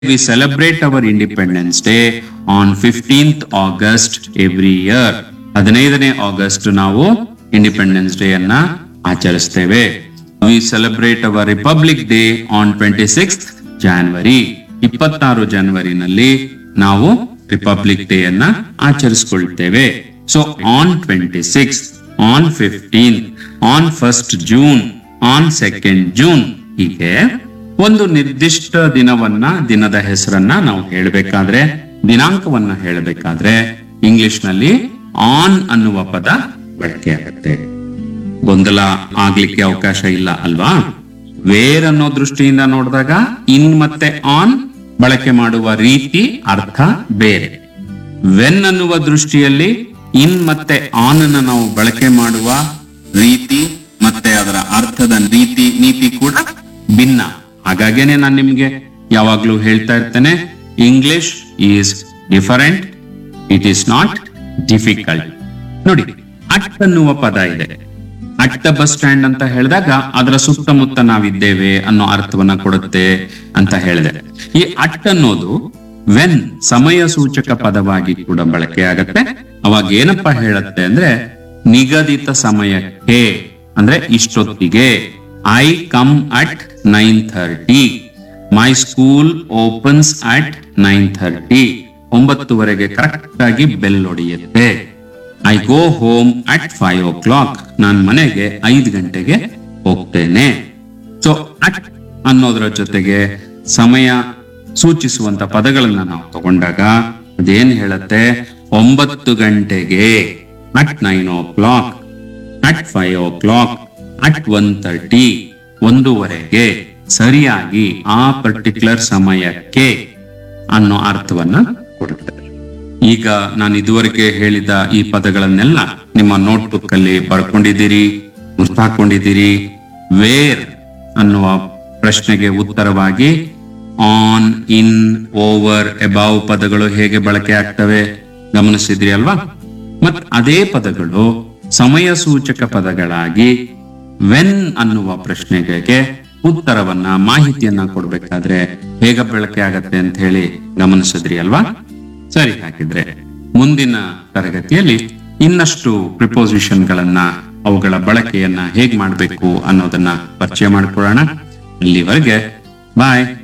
we celebrate our Independence Day on 15th August every year. ಹದಿನೈದನೇ August ನಾವು independence day ಅನ್ನ ಆಚರಿಸ್ತೇವೆ we celebrate our republic day on twenty six January ಇಪ್ಪತ್ತಾರು ಜನವರಿನಲ್ಲಿ ನಾವು republic day ಅನ್ನ ಆಚರಿಸಿಕೊಳ್ತೇವೆ so on twenty six on fifteen on first June on second June ಹೀಗೆ ಒಂದು ನಿರ್ದಿಷ್ಟ ದಿನವನ್ನ ದಿನದ ಹೆಸರನ್ನ ನಾವು ಹೇಳಬೇಕಾದ್ರೆ ದಿನಾಂಕವನ್ನ ಹೇಳಬೇಕಾದ್ರೆ ಇಂಗ್ಲಿಷ್ ನಲ್ಲಿ ಆನ್ ಅನ್ನುವ ಪದ ಬಳಕೆ ಆಗುತ್ತೆ ಗೊಂದಲ ಆಗ್ಲಿಕ್ಕೆ ಅವಕಾಶ ಇಲ್ಲ ಅಲ್ವಾ ವೇರ್ ಅನ್ನೋ ದೃಷ್ಟಿಯಿಂದ ನೋಡಿದಾಗ ಇನ್ ಮತ್ತೆ ಆನ್ ಬಳಕೆ ಮಾಡುವ ರೀತಿ ಅರ್ಥ ಬೇರೆ ವೆನ್ ಅನ್ನುವ ದೃಷ್ಟಿಯಲ್ಲಿ ಇನ್ ಮತ್ತೆ ಆನ್ ಅನ್ನ ನಾವು ಬಳಕೆ ಮಾಡುವ ರೀತಿ ಮತ್ತೆ ಅದರ ಅರ್ಥದ ರೀತಿ ನೀತಿ ಕೂಡ ಭಿನ್ನ ಹಾಗಾಗೇನೆ ನಾನು ನಿಮ್ಗೆ ಯಾವಾಗ್ಲೂ ಹೇಳ್ತಾ ಇರ್ತೇನೆ English is different it is not difficult ನೋಡಿ ಅಟ್ ಅನ್ನುವ ಪದ ಇದೆ ಅಟ್ಟ ಬಸ್ ಸ್ಟ್ಯಾಂಡ್ ಅಂತ ಹೇಳಿದಾಗ ಅದರ ಸುತ್ತಮುತ್ತ ನಾವಿದ್ದೇವೆ ಅನ್ನೋ ಅರ್ಥವನ್ನ ಕೊಡುತ್ತೆ ಅಂತ ಹೇಳಿದೆ ಈ ಅಟ್ ಅನ್ನೋದು ವೆನ್ ಸಮಯ ಸೂಚಕ ಪದವಾಗಿ ಕೂಡ ಬಳಕೆ ಆಗತ್ತೆ ಅವಾಗ ಏನಪ್ಪ ಹೇಳತ್ತೆ ಅಂದ್ರೆ ನಿಗದಿತ ಸಮಯಕ್ಕೆ ಅಂದ್ರೆ ಇಷ್ಟೊತ್ತಿಗೆ I come at nine thirty my school opens at nine thirty ಒಂಬತ್ತುವರೆಗೆ ಕರೆಕ್ಟ್ ಆಗಿ ಬೆಲ್ ಹೊಡೆಯುತ್ತೆ I go home at five o'clock ನಾನು ಮನೆಗೆ ಐದು ಗಂಟೆಗೆ ಹೋಗ್ತೇನೆ ಸೊ ಅಟ್ ಅನ್ನೋದರ ಜೊತೆಗೆ ಸಮಯ ಸೂಚಿಸುವಂತ ಪದಗಳನ್ನ ನಾವು ತಗೊಂಡಾಗ ಅದೇನ್ ಹೇಳತ್ತೆ ಒಂಬತ್ತು ಗಂಟೆಗೆ at nine o'clock at five o'clock at one thirty ಒಂದೂವರೆಗೆ ಸರಿಯಾಗಿ ಆ ಪರ್ಟಿಕ್ಯುಲರ್ ಸಮಯಕ್ಕೆ ಅನ್ನೋ ಅರ್ಥವನ್ನ ಕೊಡುತ್ತೆ ಈಗ ನಾನು ಇದುವರೆಗೆ ಹೇಳಿದ ಈ ಪದಗಳನ್ನೆಲ್ಲ ನಿಮ್ಮ ನೋಟ್ಬುಕ್ ಅಲ್ಲಿ ಬರ್ಕೊಂಡಿದ್ದೀರಿ ಗುರ್ತಾಕೊಂಡಿದ್ದೀರಿ ವೇರ್ ಅನ್ನುವ ಪ್ರಶ್ನೆಗೆ ಉತ್ತರವಾಗಿ ಆನ್ ಇನ್ ಓವರ್ ಎಬಾವ್ ಪದಗಳು ಹೇಗೆ ಬಳಕೆ ಆಗ್ತವೆ ಗಮನಿಸಿದ್ರಿ ಅಲ್ವಾ ಮತ್ ಅದೇ ಪದಗಳು ಸಮಯ ಸೂಚಕ ಪದಗಳಾಗಿ ವೆನ್ ಅನ್ನುವ ಪ್ರಶ್ನೆಗೆ ಉತ್ತರವನ್ನ ಮಾಹಿತಿಯನ್ನ ಕೊಡ್ಬೇಕಾದ್ರೆ ಹೇಗೆ ಬಳಕೆ ಆಗತ್ತೆ ಅಂತ ಹೇಳಿ ಗಮನಿಸಿದ್ರಿ ಅಲ್ವಾ ಸರಿ ಹಾಗಿದ್ರೆ ಮುಂದಿನ ತರಗತಿಯಲ್ಲಿ ಇನ್ನಷ್ಟು ಪ್ರಿಪೋಸಿಷನ್ ಗಳನ್ನ ಅವುಗಳ ಬಳಕೆಯನ್ನ ಹೇಗ್ ಮಾಡ್ಬೇಕು ಅನ್ನೋದನ್ನ ಪರಿಚಯ ಮಾಡ್ಕೊಳ್ಳೋಣ ಇಲ್ಲಿವರೆಗೆ ಬಾಯ್